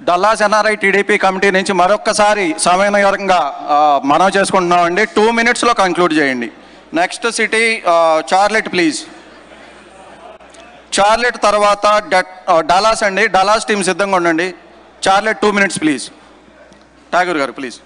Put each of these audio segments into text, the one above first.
Dallas NRI TDP committee నుంచి మరొక్కసారి సమన్వయంగా ఆ, మనవి చేసుకుంటున్నామండి టూ మినిట్స్లో కంక్లూడ్ చేయండి next city Charlotte please Charlotte తర్వాత డట్ ఆ, డలాస్ అండి డలాస్ టీం సిద్ధంగా ఉండండి Charlotte two minutes please Tagore garu please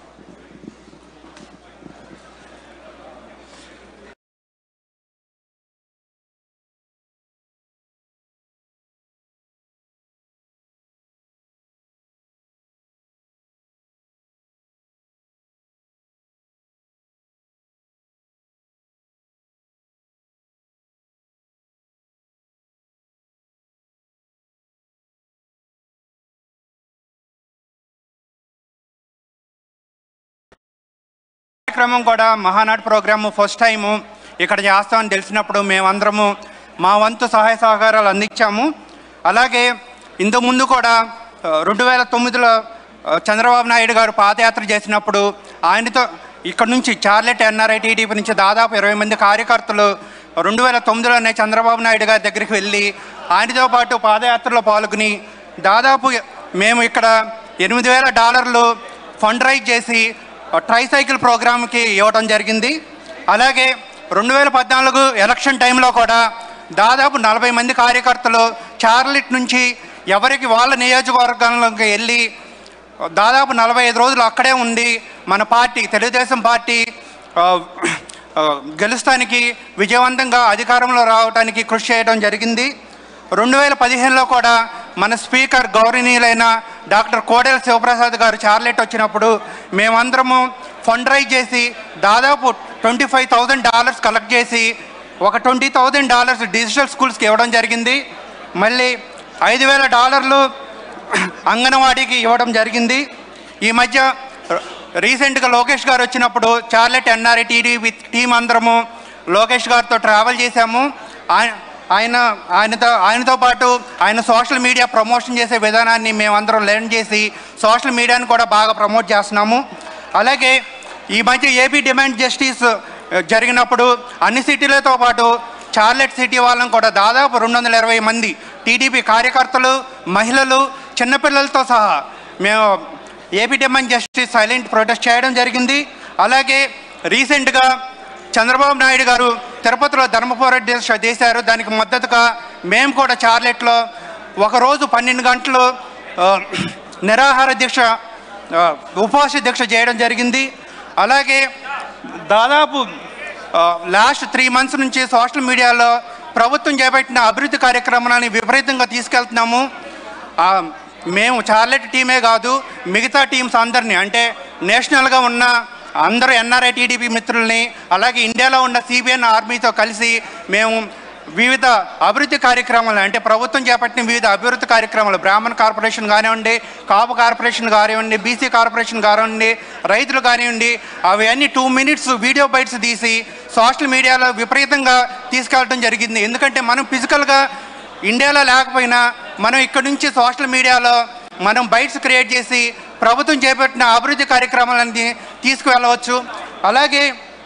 కార్యక్రమం కూడా మహానాడు ప్రోగ్రాము ఫస్ట్ టైము ఇక్కడ చేస్తామని తెలిసినప్పుడు మేమందరము మా వంతు సహాయ సహకారాలు అందించాము అలాగే ఇంతకు ముందు కూడా రెండు వేల తొమ్మిదిలో ఆ, చంద్రబాబు నాయుడు గారు పాదయాత్ర చేసినప్పుడు ఆయనతో ఇక్కడ నుంచి చార్లెట్ ఎన్ఆర్ఐ టీడీపీ నుంచి దాదాపు ఇరవై మంది కార్యకర్తలు రెండు వేల తొమ్మిదిలోనే చంద్రబాబు నాయుడు గారి దగ్గరికి వెళ్ళి ఆయనతో పాటు పాదయాత్రలో పాల్గొని దాదాపు మేము ఇక్కడ ఎనిమిది వేల డాలర్లు ఫండ్ రైజ్ చేసి ట్రైసైకిల్ ప్రోగ్రామ్కి ఇవ్వడం జరిగింది అలాగే రెండు వేల పద్నాలుగు ఎలక్షన్ టైంలో కూడా దాదాపు నలభై మంది కార్యకర్తలు చార్లెట్ నుంచి ఎవరికి వాళ్ళ నియోజకవర్గంలోకి వెళ్ళి దాదాపు నలభై ఐదు రోజులు అక్కడే ఉండి మన పార్టీ తెలుగుదేశం పార్టీ ఆ, ఆ, గెలుస్తానికి విజయవంతంగా అధికారంలో రావడానికి కృషి చేయడం జరిగింది రెండు వేల పదిహేనులో కూడా మన స్పీకర్ గౌరవనీయులైన డాక్టర్ కోడెల శివప్రసాద్ గారు చార్లెట్ వచ్చినప్పుడు మేమందరము ఫండ్ రైజ్ చేసి దాదాపు twenty five thousand dollars collect చేసి ఒక ట్వంటీ థౌజండ్ డాలర్స్ డిజిటల్ స్కూల్స్కి ఇవ్వడం జరిగింది మళ్ళీ ఐదు వేల డాలర్లు అంగన్వాడీకి ఇవ్వడం జరిగింది ఈ మధ్య రీసెంట్గా లోకేష్ గారు వచ్చినప్పుడు చార్లెట్ ఎన్ఆర్ఐ టీడీపీ టీం అందరము లోకేష్ గారితో ట్రావెల్ చేశాము ఆయన ఆయన ఆయనతో ఆయనతో పాటు ఆయన సోషల్ మీడియా ప్రమోషన్ చేసే విధానాన్ని మేమందరం లెర్న్ చేసి సోషల్ మీడియాని కూడా బాగా ప్రమోట్ చేస్తున్నాము అలాగే ఈ మధ్య ఏపీ డిమాండ్ జస్టిస్ ఆ, జరిగినప్పుడు అన్ని సిటీలతో పాటు చార్లెట్ సిటీ వాళ్ళం కూడా దాదాపు రెండు వందల ఇరవై మంది టీడీపీ కార్యకర్తలు మహిళలు చిన్నపిల్లలతో సహా మేము AP demand justice silent protest చేయడం జరిగింది అలాగే రీసెంట్గా చంద్రబాబు నాయుడు గారు తిరుపతిలో ధర్మపోర దీక్ష చేశారు దానికి మద్దతుగా మేము కూడా చార్లెట్లో ఒకరోజు పన్నెండు గంటలు ఆ, నిరాహార దీక్ష ఆ, ఉపవాస దీక్ష చేయడం జరిగింది అలాగే దాదాపు లాస్ట్ త్రీ మంత్స్ నుంచి సోషల్ మీడియాలో ప్రభుత్వం చేపట్టిన అభివృద్ధి కార్యక్రమాలని విపరీతంగా తీసుకెళ్తున్నాము ఆ, మేము చార్లెట్ టీమే కాదు మిగతా టీమ్స్ అందరినీ అంటే నేషనల్గా ఉన్న అందరూ ఎన్ఆర్ఐ టీడీపీ మిత్రుల్ని అలాగే ఇండియాలో ఉన్న సిబిఎన్ ఆర్మీతో కలిసి మేము వివిధ అభివృద్ధి కార్యక్రమాలు అంటే ప్రభుత్వం చేపట్టిన వివిధ అభివృద్ధి కార్యక్రమాలు బ్రాహ్మణ్ కార్పొరేషన్ కానివ్వండి కాపు కార్పొరేషన్ కానివ్వండి బీసీ కార్పొరేషన్ కానివ్వండి రైతులు కానివ్వండి అవన్నీ టూ మినిట్స్ వీడియో బైట్స్ తీసి సోషల్ మీడియాలో విపరీతంగా తీసుకెళ్ళడం జరిగింది ఎందుకంటే మనం ఫిజికల్గా ఇండియాలో లేకపోయినా మనం ఇక్కడ నుంచి సోషల్ మీడియాలో మనం బైట్స్ క్రియేట్ చేసి ప్రభుత్వం చేపట్టిన అభివృద్ధి కార్యక్రమాలన్నీ తీసుకువెళ్ళవచ్చు అలాగే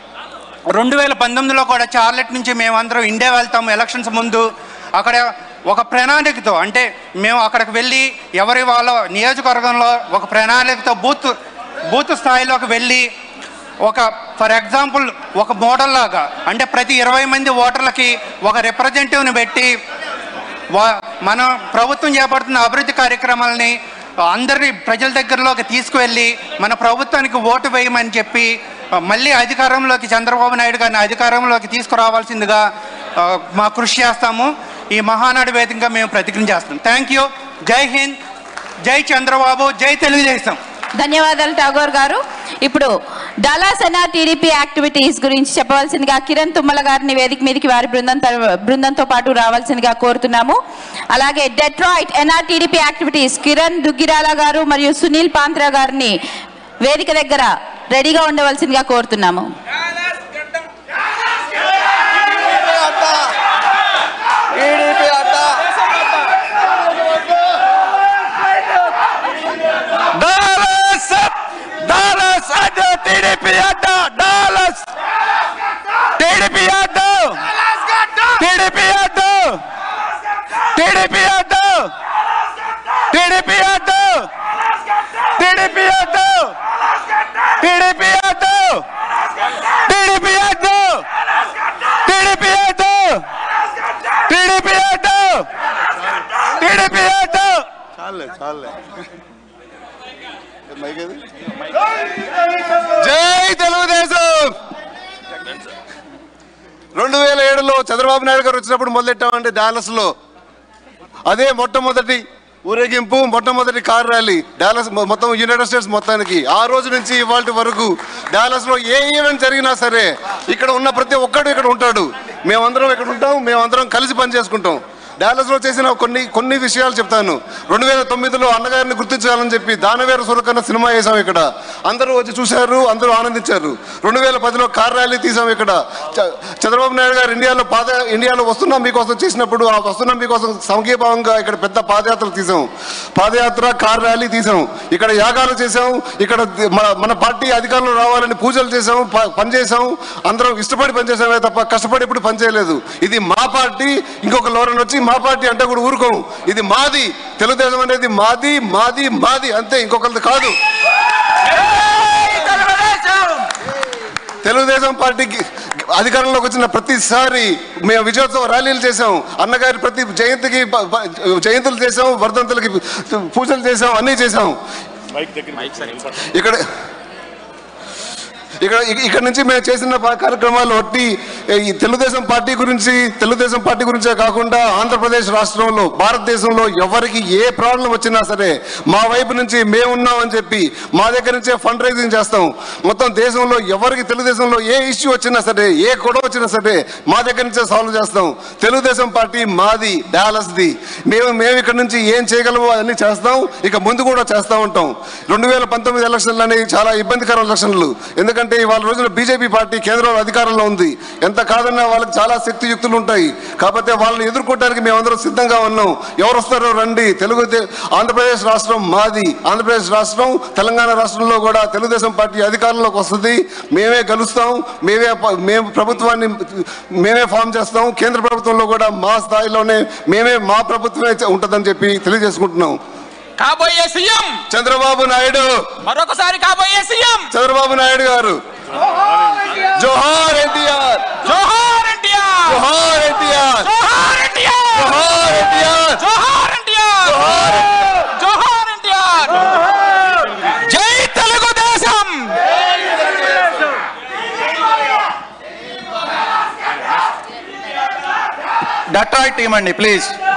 రెండు వేల పంతొమ్మిదిలో కూడా చార్లెట్ నుంచి మేమందరం ఇండియా వెళ్తాము ఎలక్షన్స్ ముందు అక్కడ ఒక ప్రణాళికతో అంటే మేము అక్కడికి వెళ్ళి ఎవరి వాళ్ళ నియోజకవర్గంలో ఒక ప్రణాళికతో బూత్ బూత్ స్థాయిలోకి వెళ్ళి ఒక ఫర్ ఎగ్జాంపుల్ ఒక మోడల్ లాగా అంటే ప్రతి ఇరవై మంది ఓటర్లకి ఒక రిప్రజెంటేటివ్ని పెట్టి వా- మన ప్రభుత్వం చేపడుతున్న అభివృద్ధి కార్యక్రమాలని అందరి ప్రజల దగ్గరలోకి తీసుకువెళ్ళి మన ప్రభుత్వానికి ఓటు వేయమని చెప్పి ఆ, మళ్ళీ అధికారంలోకి చంద్రబాబు నాయుడు గారిని అధికారంలోకి తీసుకురావాల్సిందిగా ఆ, మా కృషి చేస్తాము ఈ మహానాడు వేదికగా మేము ప్రతిజ్ఞ చేస్తాం థ్యాంక్ యూ జై హింద్ జై చంద్రబాబు జై తెలుగుదేశం ధన్యవాదాలు ఠాగోర్ గారు ఇప్పుడు డలాస్ ఎన్ఆర్ టీడీపీ యాక్టివిటీస్ గురించి చెప్పవలసిందిగా కిరణ్ తుమ్మల గారిని వేదిక మీదకి వారి బృందం తర- బృందంతో పాటు రావాల్సిందిగా కోరుతున్నాము అలాగే Detroit NR TDP activities Kiran Duggirala garu మరియు సునీల్ పాంత్రా గారిని వేదిక దగ్గర రెడీగా ఉండవలసిందిగా కోరుతున్నాము డాలస్ డాలస్ అడ్డు టీడీపీ అడ్డు డాలస్ టీడీపీ అడ్డు టీడీపీ అడ్డు టీడీపీ అడ్డు టీడీపీ అడ్డు టీడీపీ అడ్డు టీడీపీ అడ్డు టీడీపీ అడ్డు టీడీపీ అడ్డు టీడీపీ అడ్డు చాలే చాలే జై తెలుగుదేశం రెండు వేల ఏడులో చంద్రబాబు నాయుడు గారు వచ్చినప్పుడు మొదలెట్టామండి డాలస్ లో అదే మొట్టమొదటి ఊరేగింపు మొట్టమొదటి కార్ ర్యాలీ డాలస్ మొ- మొత్తం యునైటెడ్ స్టేట్స్ మొత్తానికి ఆ రోజు నుంచి ఇవాళ వరకు డాలస్ లో ఏ ఈవెంట్ జరిగినా సరే ఇక్కడ ఉన్న ప్రతి ఒక్కడు ఇక్కడ ఉంటాడు మేమందరం ఇక్కడ ఉంటాం మేమందరం కలిసి పని చేసుకుంటాం డాలస్ లో చేసిన కొన్ని కొన్ని విషయాలు చెప్తాను రెండు వేల తొమ్మిదిలో అన్నగారిని గుర్తించాలని చెప్పి దానవేర సురకన్న సినిమా వేసాం ఇక్కడ అందరూ వచ్చి చూశారు అందరూ ఆనందించారు రెండు వేల పదిలో కార్ ర్యాలీ తీసాం ఇక్కడ చ- చంద్రబాబు నాయుడు గారు ఇండియాలో పాద ఇండియాలో వస్తున్నాం మీకోసం చేసినప్పుడు ఆ వస్తున్నాం మీకోసం సంఘీభావంగా ఇక్కడ పెద్ద పాదయాత్ర తీసాం పాదయాత్ర కార్ ర్యాలీ తీసాం ఇక్కడ యాగాలు చేసాం ఇక్కడ ది- మన మన పార్టీ అధికారంలో రావాలని పూజలు చేసాం ప- పనిచేసాం అందరం ఇష్టపడి పనిచేసామే తప్ప కష్టపడి ఎప్పుడు పనిచేయలేదు ఇది మా పార్టీ ఇంకొక లోరన్ వచ్చి మా పార్టీ అంటే కూడా ఊరుకోం ఇది మాది తెలుగుదేశం అనేది మాది మాది మాది అంతే ఇంకొకరిది కాదు తెలుగుదేశం పార్టీకి అధికారంలోకి వచ్చిన ప్రతిసారి మేము విజయోత్సవ ర్యాలీలు చేసాం అన్నగారి ప్రతి జయంతికి ప- ప- జయంతులు చేసాం వర్ధంతులకి పూజలు చేసాం అన్నీ చేసాం ఇక్కడ ఇక్కడ ఇక- ఇక్కడ నుంచి మేము చేసిన పా- కార్యక్రమాలు ఒట్టి ఈ తెలుగుదేశం పార్టీ గురించి తెలుగుదేశం పార్టీ గురించే కాకుండా ఆంధ్రప్రదేశ్ రాష్ట్రంలో భారతదేశంలో ఎవరికి ఏ ప్రాబ్లం వచ్చినా సరే మా వైపు నుంచి మేమున్నామని చెప్పి మా దగ్గర నుంచే ఫండ్ రైజింగ్ చేస్తాం మొత్తం దేశంలో ఎవరికి తెలుగుదేశంలో ఏ ఇష్యూ వచ్చినా సరే ఏ గొడవ వచ్చినా సరే మా దగ్గర నుంచే సాల్వ్ చేస్తాం తెలుగుదేశం పార్టీ మాది డాలస్ది మేము మేము ఇక్కడ నుంచి ఏం చేయగలమో అన్ని చేస్తాం ఇక ముందు కూడా చేస్తూ ఉంటాం రెండు వేల పంతొమ్మిది ఎలక్షన్లు అనేవి చాలా ఇబ్బందికర ఎలక్షన్లు ఎందుకంటే ఇవాళ రోజున బీజేపీ పార్టీ కేంద్రంలో అధికారంలో ఉంది ఎంత కాదన్నా వాళ్ళకి చాలా శక్తియుక్తులు ఉంటాయి కాకపోతే వాళ్ళని ఎదుర్కోవడానికి మేమందరం సిద్ధంగా ఉన్నాం ఎవరు వస్తారో రండి తెలుగు దే- ఆంధ్రప్రదేశ్ రాష్ట్రం మాది ఆంధ్రప్రదేశ్ రాష్ట్రం తెలంగాణ రాష్ట్రంలో కూడా తెలుగుదేశం పార్టీ అధికారంలోకి వస్తుంది మేమే గెలుస్తాం మేమే ప- మేము ప్రభుత్వాన్ని మేమే ఫామ్ చేస్తాం కేంద్ర ప్రభుత్వంలో కూడా మా స్థాయిలోనే మేమే మా ప్రభుత్వమే చ- ఉంటుందని చెప్పి తెలియజేసుకుంటున్నాం కాబోయే సీఎం చంద్రబాబు నాయుడు మరొకసారి కాబోయే సీఎం చంద్రబాబు నాయుడు గారు జోహార్ ఎన్టీఆర్ జోహార్ ఎన్టీఆర్ జోహార్ ఎన్టీఆర్ జోహార్ ఎన్టీఆర్ జోహార్ ఎన్టీఆర్ జోహార్ ఎన్టీఆర్ జోహార్ ఎన్టీఆర్ జై తెలుగుదేశం డట్రాయిట్ టీమ్ అండి ప్లీజ్